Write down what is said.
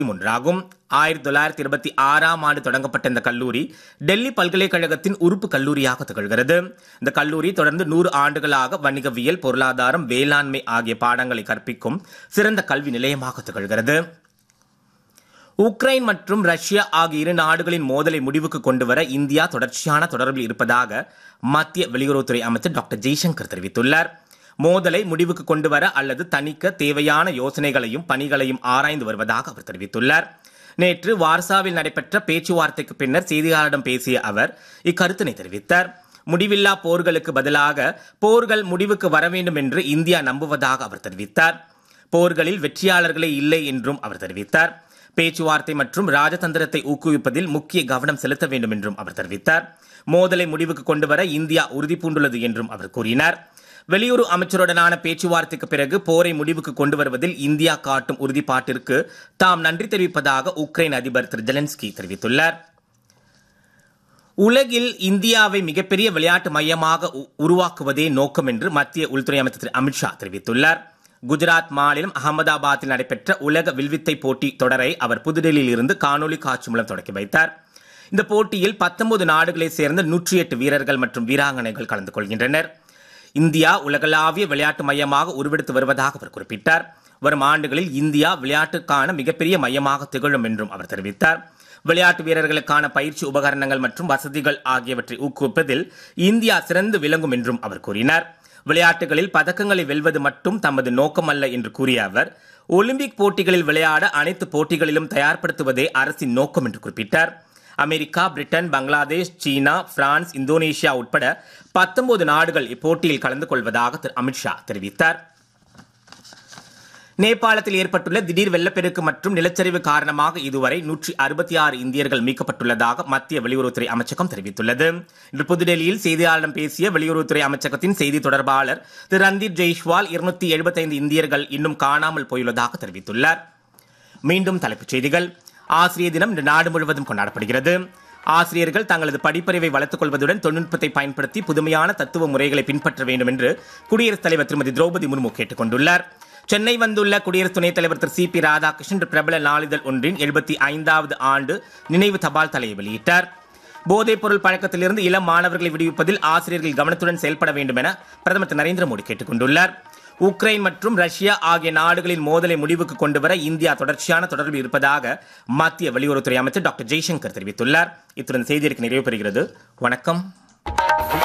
ஒன்றாகும் ஆயிரத்தி தொள்ளாயிரத்தி இருபத்தி ஆறாம் ஆண்டு தொடங்கப்பட்ட இந்த கல்லூரி டெல்லி பல்கலைக்கழகத்தின் உறுப்பு கல்லூரியாக திகழ்கிறது இந்த கல்லூரி தொடர்ந்து நூறு ஆண்டுகளாக வணிகவியல் பொருளாதாரம் வேளாண்மை ஆகிய பாடங்களை கற்பிக்கும் சிறந்த கல்வி நிலையமாக திகழ்கிறது உக்ரைன் மற்றும் ரஷ்யா ஆகிய இரு நாடுகளின் மோதலை முடிவுக்கு கொண்டுவர இந்தியா தொடர்ச்சியான தொடர்பில் இருப்பதாக மத்திய வெளியுறவுத்துறை அமைச்சர் டாக்டர் ஜெய்சங்கர் தெரிவித்துள்ளார் மோதலை முடிவுக்கு கொண்டுவர அல்லது தணிக்க தேவையான யோசனைகளையும் பணிகளையும் ஆராய்ந்து வருவதாக அவர் தெரிவித்துள்ளார் நேற்று வார்சாவில் நடைபெற்ற பேச்சுவார்த்தைக்கு பின்னர் செய்தியாளரிடம் பேசிய அவர் இக்கருத்தினை தெரிவித்தார் முடிவில்லா போர்களுக்கு பதிலாக போர்கள் முடிவுக்கு வர வேண்டும் என்று இந்தியா நம்புவதாக அவர் தெரிவித்தார் போர்களில் வெற்றியாளர்களே இல்லை என்றும் அவர் தெரிவித்தார் பேச்சுவார்த்தை மற்றும் ராஜதந்திரத்தை ஊக்குவிப்பதில் முக்கிய கவனம் செலுத்த வேண்டும் என்றும் அவர் தெரிவித்தார் மோதலை முடிவுக்கு கொண்டுவர இந்தியா உறுதி பூண்டுள்ளது என்றும் அவர் கூறினார் வெளியுறவு அமைச்சருடனான பேச்சுவார்த்தைக்கு பிறகு போரை முடிவுக்கு கொண்டு வருவதில் இந்தியா காட்டும் உறுதிப்பாட்டிற்கு தாம் நன்றி தெரிவிப்பதாக உக்ரைன் அதிபர் திரு ஜெலன்ஸ்கி தெரிவித்துள்ளார் உலகில் இந்தியாவை மிகப்பெரிய விளையாட்டு மையமாக உ- உருவாக்குவதே நோக்கம் என்று மத்திய உள்துறை அமைச்சர் திரு அமித்ஷா தெரிவித்துள்ளார் குஜராத் மாநிலம் அகமதாபாத்தில் நடைபெற்ற உலக வில்வித்தை போட்டி தொடரை அவர் புதுடெல்லியில் இருந்து காணொலி காட்சி மூலம் தொடக்கி வைத்தார் இந்த போட்டியில் 19 நாடுகளைச் சேர்ந்த நூற்றி எட்டு வீரர்கள் மற்றும் வீராங்கனைகள் கலந்து கொள்கின்றனர் இந்தியா உலகளாவிய விளையாட்டு மையமாக உருவெடுத்து வருவதாக அவர் குறிப்பிட்டார் வரும் ஆண்டுகளில் இந்தியா விளையாட்டுக்கான மிகப்பெரிய மையமாக திகழும் என்றும் அவர் தெரிவித்தார் விளையாட்டு வீரர்களுக்கான பயிற்சி உபகரணங்கள் மற்றும் வசதிகள் ஆகியவற்றை ஊக்குவிப்பதில் இந்தியா சிறந்து விளங்கும் என்றும் அவர் கூறினார் விளையாட்டுகளில் பதக்கங்களை வெல்வது மட்டும் தமது நோக்கமல்ல என்று கூறிய அவர் ஒலிம்பிக் போட்டிகளில் விளையாட அனைத்து போட்டிகளிலும் தயார்படுத்துவதே அரசின் நோக்கம் என்று குறிப்பிட்டார் America Britain Bangladesh China France Indonesia உட்பட 19 நாடுகள் இப்போட்டியில் கலந்து கொள்வதாக திரு அமித்ஷா தெரிவித்தார் நேபாளத்தில் ஏற்பட்டுள்ள திடீர் வெள்ளப்பெருக்கு மற்றும் நிலச்சரிவு காரணமாக இதுவரை நூற்றி அறுபத்தி ஆறு இந்தியர்கள் மீட்கப்பட்டுள்ளதாக மத்திய வெளியுறவுத்துறை அமைச்சகம் தெரிவித்துள்ளது இன்று புதுடெல்லியில் செய்தியாளரிடம் பேசிய வெளியுறவுத்துறை அமைச்சகத்தின் செய்தி தொடர்பாளர் திரு ரந்தீப் ஜெய்ஷ்வால் இருநூத்தி எழுபத்தைந்து இந்தியர்கள் இன்னும் காணாமல் போயுள்ளதாக தெரிவித்துள்ளார் மீண்டும் தலைப்புச் செய்திகள் ஆசிரியர் தினம் இன்று நாடு முழுவதும் கொண்டாடப்படுகிறது ஆசிரியர்கள் தங்களது படிப்பறிவை வளர்த்துக் கொள்வதுடன் தொழில்நுட்பத்தை பயன்படுத்தி புதுமையான தத்துவ முறைகளை பின்பற்ற வேண்டும் என்று குடியரசுத் தலைவர் திருமதி திரௌபதி முர்மு கேட்டுக் கொண்டுள்ளார் சென்னை வந்துள்ள குடியரசு துணைத் தலைவர் திரு சி பி ராதாகிருஷ்ணன் இன்று பிரபல நாளிதழ் ஒன்றின் எழுபத்தி ஐந்தாவது ஆண்டு நினைவு தபால் தலையை வெளியிட்டார் போதைப் பொருள் பழக்கத்திலிருந்து இளம் மாணவர்களை விடுவிப்பதில் ஆசிரியர்கள் கவனத்துடன் செயல்பட வேண்டும் என பிரதமர் திரு நரேந்திர மோடி கேட்டுக் கொண்டுள்ளார் உக்ரைன் மற்றும் ரஷ்யா ஆகிய நாடுகளின் மோதலை முடிவுக்கு கொண்டுவர இந்தியா தொடர்ச்சியான தொடர்பில் இருப்பதாக மத்திய வெளியுறவுத்துறை அமைச்சர் டாக்டர் ஜெய்சங்கர் தெரிவித்துள்ளார் இத்துடன் செய்தியிற்கு நிறைவு பெறுகிறது வணக்கம்